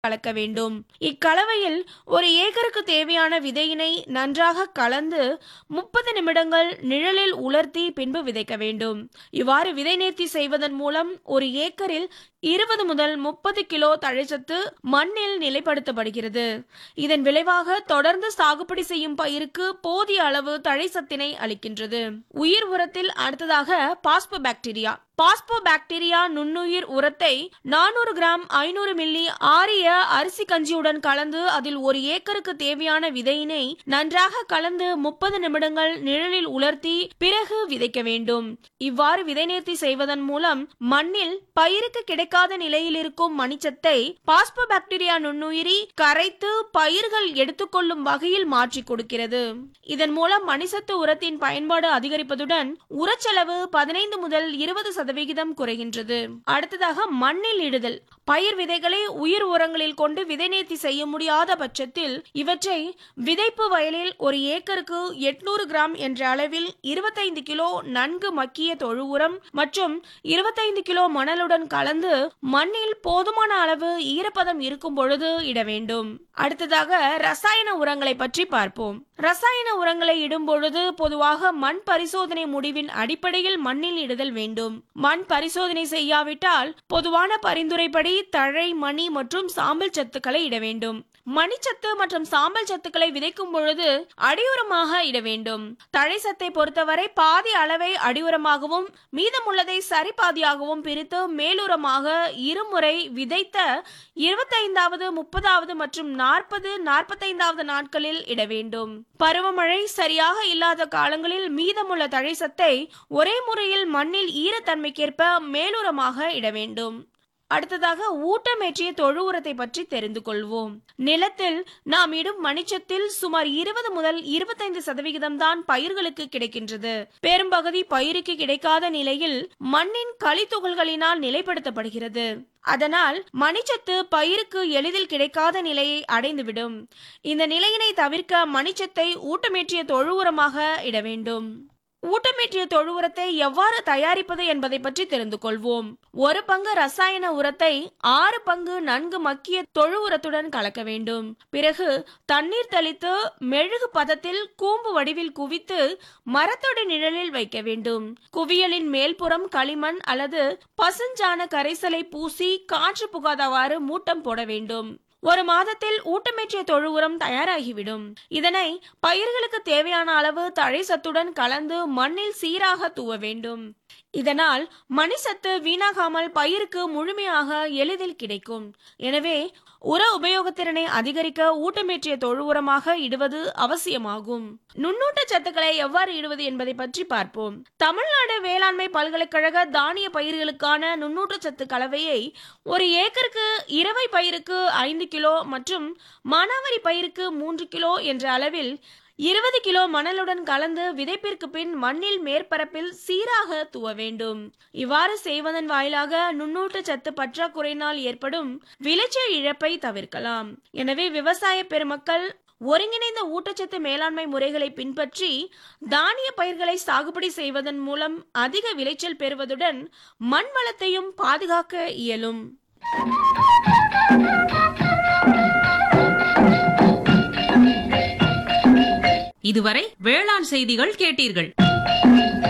கலக்க வேண்டும் இக்கலவையில் ஒரு ஏக்கருக்கு தேவையான விதையினை நன்றாக கலந்து முப்பது நிமிடங்கள் நிழலில் உலர்த்தி பின்பு விதைக்க வேண்டும் இவ்வாறு விதை நேர்த்தி செய்வதன் மூலம் ஒரு ஏக்கரில் இருபது முதல் முப்பது கிலோ தழைச்சத்து மண்ணில் நிலைப்படுத்தப்படுகிறது இதன் விளைவாக தொடர்ந்து சாகுபடி செய்யும் பயிருக்கு போதிய அளவு தழைச்சத்தினை அளிக்கின்றது உயிர் உரத்தில் அடுத்ததாக பாஸ்போ பாக்டீரியா பாஸ்போ பாக்டீரியா நுண்ணுயிர் உரத்தை நானூறு கிராம் ஐநூறு மில்லி ஆரிய அரிசி கஞ்சியுடன் கலந்து அதில் ஒரு ஏக்கருக்கு தேவையான விதையினை நன்றாக கலந்து முப்பது நிமிடங்கள் நிழலில் உலர்த்தி பிறகு விதைக்க வேண்டும் இவ்வாறு விதை நேர்த்தி செய்வதன் மூலம் மண்ணில் பயிருக்கு கிடைக்காத நிலையில் இருக்கும் மணிச்சத்தை பாஸ்போ பாக்டீரியா நுண்ணுயிரி கரைத்து பயிர்கள் எடுத்துக்கொள்ளும் வகையில் மாற்றி கொடுக்கிறது இதன் மூலம் மணிசத்து உரத்தின் பயன்பாடு அதிகரிப்பதுடன் உரச்செலவு பதினைந்து முதல் இருபது சதவிகிதம் குறைகின்றது அடுத்ததாக மண்ணில் இடுதல் பயிர் விதைகளை உயிர் உரங்களில் கொண்டு விதை நேர்த்தி செய்ய முடியாத பட்சத்தில் இவற்றை விதைப்பு வயலில் ஒரு ஏக்கருக்கு எட்நூறு கிராம் என்ற அளவில் இருபத்தைந்து கிலோ நன்கு மக்கிய தொழு உரம் மற்றும் இருபத்தைந்து கிலோ மணலுடன் கலந்து மண்ணில் போதுமான அளவு ஈரப்பதம் இருக்கும் பொழுது இட வேண்டும் அடுத்ததாக ரசாயன உரங்களை பற்றி பார்ப்போம் ரசாயன உரங்களை இடும் பொழுது பொதுவாக மண் பரிசோதனை முடிவின் அடிப்படையில் மண்ணில் இடுதல் வேண்டும் மண் பரிசோதனை செய்யாவிட்டால் பொதுவான பரிந்துரைப்படி தழை மணி மற்றும் சாம்பல் சத்துக்களை இட வேண்டும் மணிச்சத்து மற்றும் சாம்பல் சத்துக்களை விதைக்கும் பொழுது அடியுரமாக இட வேண்டும் தழை சத்தை பொறுத்தவரை பாதி அளவை அடியுரமாகவும் மீதமுள்ளதை சரி பாதியாகவும் பிரித்து மேலுரமாக இருமுறை விதைத்த இருபத்தைந்தாவது முப்பதாவது மற்றும் நாற்பது நாற்பத்தைந்தாவது நாட்களில் இட வேண்டும் பருவமழை சரியாக இல்லாத காலங்களில் மீதமுள்ள தழை சத்தை ஒரே முறையில் மண்ணில் ஈரத்தன்மைக்கேற்ப மேலுரமாக இட வேண்டும் அடுத்ததாக ஊட்டமேற்றிய தொழு உரத்தை பற்றி தெரிந்து கொள்வோம் நிலத்தில் நாம் இடும் மணிச்சத்தில் சுமார் இருபது முதல் இருபத்தைந்து சதவிகிதம் தான் பயிர்களுக்கு கிடைக்கின்றது பெரும்பகுதி பயிருக்கு கிடைக்காத நிலையில் மண்ணின் களித்துகள்களினால் நிலைப்படுத்தப்படுகிறது அதனால் மணிச்சத்து பயிருக்கு எளிதில் கிடைக்காத நிலையை அடைந்துவிடும் இந்த நிலையினை தவிர்க்க மணிச்சத்தை ஊட்டமேற்றிய தொழு உரமாக இட வேண்டும் ஊட்டமேற்றிய தொழு உரத்தை எவ்வாறு தயாரிப்பது என்பதை பற்றி தெரிந்து கொள்வோம் ஒரு பங்கு ரசாயன உரத்தை ஆறு பங்கு நன்கு மக்கிய தொழு உரத்துடன் கலக்க வேண்டும் பிறகு தண்ணீர் தெளித்து மெழுகு பதத்தில் கூம்பு வடிவில் குவித்து மரத்தொடி நிழலில் வைக்க வேண்டும் குவியலின் மேல்புறம் களிமண் அல்லது பசுஞ்சான கரைசலை பூசி காற்று புகாதவாறு மூட்டம் போட வேண்டும் ஒரு மாதத்தில் ஊட்டமேற்றிய தொழு உரம் தயாராகிவிடும் இதனை பயிர்களுக்கு தேவையான அளவு தழை சத்துடன் கலந்து மண்ணில் சீராக தூவ வேண்டும் இதனால் மணிசத்து வீணாகாமல் பயிருக்கு முழுமையாக எளிதில் கிடைக்கும் எனவே உர உபயோகத்திறனை அதிகரிக்க ஊட்டமேற்றிய தொழு உரமாக இடுவது அவசியமாகும் நுண்ணூட்ட சத்துக்களை எவ்வாறு இடுவது என்பதை பற்றி பார்ப்போம் தமிழ்நாடு வேளாண்மை பல்கலைக்கழக தானிய பயிர்களுக்கான நுண்ணூட்ட சத்து கலவையை ஒரு ஏக்கருக்கு இரவை பயிருக்கு ஐந்து கிலோ மற்றும் மானாவரி பயிருக்கு மூன்று கிலோ என்ற அளவில் இருபது கிலோ மணலுடன் கலந்து விதைப்பிற்கு பின் மண்ணில் மேற்பரப்பில் சீராக தூவ வேண்டும் இவ்வாறு செய்வதன் வாயிலாக நுண்ணூட்ட சத்து பற்றாக்குறையினால் ஏற்படும் விளைச்சல் இழப்பை தவிர்க்கலாம் எனவே விவசாய பெருமக்கள் ஒருங்கிணைந்த ஊட்டச்சத்து மேலாண்மை முறைகளை பின்பற்றி தானிய பயிர்களை சாகுபடி செய்வதன் மூலம் அதிக விளைச்சல் பெறுவதுடன் மண் வளத்தையும் பாதுகாக்க இயலும் இதுவரை வேளாண் செய்திகள் கேட்டீர்கள்